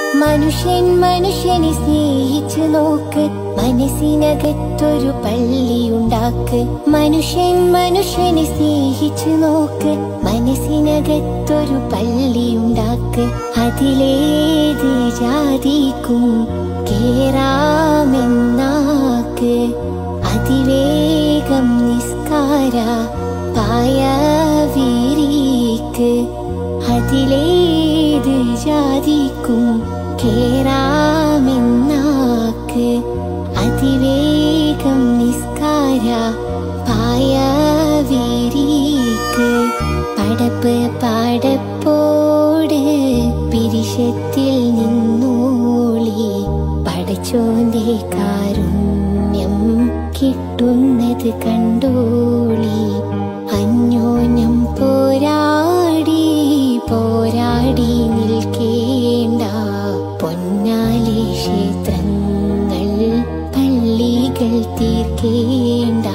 മനുഷ്യൻ മനുഷ്യനെ സ്നേഹിച്ചു നോക്ക് മനസ്സിനകത്തൊരു പള്ളിയുണ്ടാക്ക് മനുഷ്യൻ മനുഷ്യനെ സ്നേഹിച്ചു നോക്ക് മനസ്സിനകത്തൊരു പള്ളിയുണ്ടാക്ക് അതിലേത് ജാതിക്കും കേറാമെന്നാക്ക് അതിവേഗം നിസ്കാര പായ വീരീക്ക് അതിലേത് ജാതിക്കും കേറാമെന്നാക്ക് അതിവേഗം നിസ്കാര പായ വീരീക്ക് പടപ്പ് പാടപ്പോട് പിരിശത്തിൽ നിന്നോളി പടച്ചോന്റെ കാരുണ്യം കിട്ടുന്നത് കണ്ടോളി അന്യോന്യം പോരാടി പോരാടി നിൽക്കേണ്ട പൊന്നാലി ക്ഷേത്രങ്ങൾ പള്ളികൾ തീർക്കേണ്ട